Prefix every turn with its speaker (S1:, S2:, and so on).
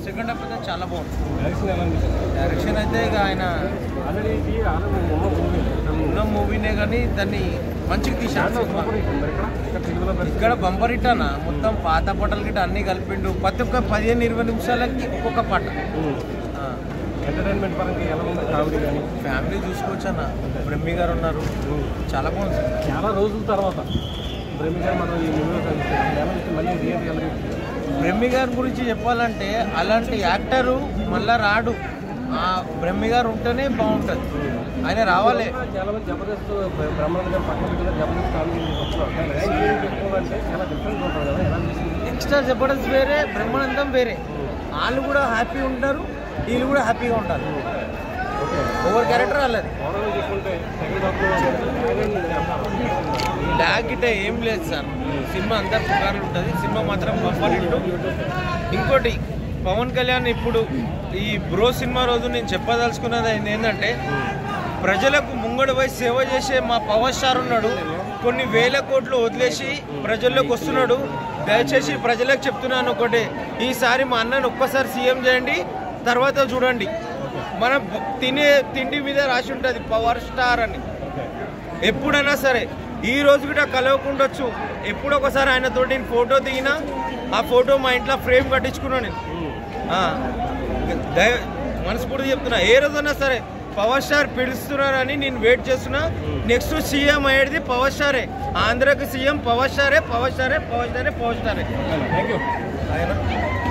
S1: Second half అయితే చాలా బాగుంది
S2: డైరెక్షన్ ఎలా అనిపించింది
S1: డైరెక్షన్ అయితే ఇక ఆయన
S2: ఆల్రెడీ ఇది ఆల్రెడీ ఉన్న మూవీ
S1: ఉన్న మూవీనే కానీ దాన్ని మంచిగా తీశాడు సినిమా
S2: ఇక్కడ తెలుగులో పెద్ద
S1: ఇక్కడ బంపర్ హిట్ అన్న మొత్తం పాత పాటలు గిట్ట అన్ని కలిపిండు ప్రతి ఒక్క పదిహేను ఇరవై నిమిషాలకి ఒక్కొక్క పాట ఆ,
S2: ఎంటర్టైన్మెంట్ పరంగా ఎలా ఉంది కామెడీ కానీ
S1: ఫ్యామిలీ చూసుకోవచ్చు అన్న బ్రహ్మి గారు ఉన్నారు చాలా బాగుంది సినిమా.
S2: చాలా రోజుల తర్వాత బ్రహ్మి గారు మనం ఈ మూవీలో కనిపిస్తాం ఎలా చూస్తే మళ్ళీ రియల్ ఎలా చూస్తుంది
S1: బ్రహ్మి గారి గురించి చెప్పాలంటే అలాంటి యాక్టరు మళ్ళా రాడు ఆ బ్రహ్మి గారు ఉంటేనే బాగుంటుంది ఆయన రావాలి
S2: చాలా మంది జబర్దస్త్ బ్రహ్మానంద గారు పక్కన పెట్టుకుని జబర్దస్త్ కామెడీ వస్తున్నారు కానీ ర్యాంక్ ఎక్కువ చాలా డిఫరెంట్ ఉంటుంది కదా ఎలా అనిపిస్తుంది
S1: ఎక్స్ట్రా జబర్దస్త్ వేరే బ్రహ్మానందం వేరే వాళ్ళు కూడా హ్యాపీ ఉంటారు వీళ్ళు కూడా హ్యాపీగా ఉంటారు
S2: ఓకే
S1: ఓవర్ క్యారెక్టర్ వాళ్ళది
S2: ఓవరాల్ చూసుకుంటే సెకండ్ హాఫ్లో
S1: ల్యాగ్ గిట్ట ఏం లేదు సార్ సినిమా అంతా పుకార్లు ఉంటుంది సినిమా మాత్రం బంపర్ హిట్ ఇంకోటి పవన్ కళ్యాణ్ ఇప్పుడు ఈ బ్రో సినిమా రోజు నేను చెప్పదలుచుకున్నది ఏంది ఏంటంటే ప్రజలకు ముంగడు పోయి సేవ చేసే మా పవర్ స్టార్ ఉన్నాడు కొన్ని వేల కోట్లు వదిలేసి ప్రజల్లోకి వస్తున్నాడు దయచేసి ప్రజలకు చెప్తున్నాను ఒకటే ఈసారి మా అన్నను ఒక్కసారి సీఎం చేయండి తర్వాత చూడండి మన తినే తిండి మీద రాసి ఉంటుంది పవర్ స్టార్ అని ఎప్పుడైనా సరే ఈ రోజు కూడా కలవకుండొచ్చు ఎప్పుడు ఒకసారి ఆయనతోటి నేను ఫోటో దిగినా ఆ ఫోటో మా ఇంట్లో ఫ్రేమ్ కట్టించుకున్నాను నేను ఆ, దయ మనస్ఫూర్తి చెప్తున్నా ఏ రోజైనా సరే పవర్ స్టార్ పిలుస్తున్నారని నేను వెయిట్ చేస్తున్నా నెక్స్ట్ సీఎం అయ్యేది పవర్ స్టారే ఆంధ్రాకి సీఎం పవర్ స్టారే పవర్ స్టారే పవర్ స్టారే పవర్ స్టారే
S2: థ్యాంక్ యూ
S1: ఆయన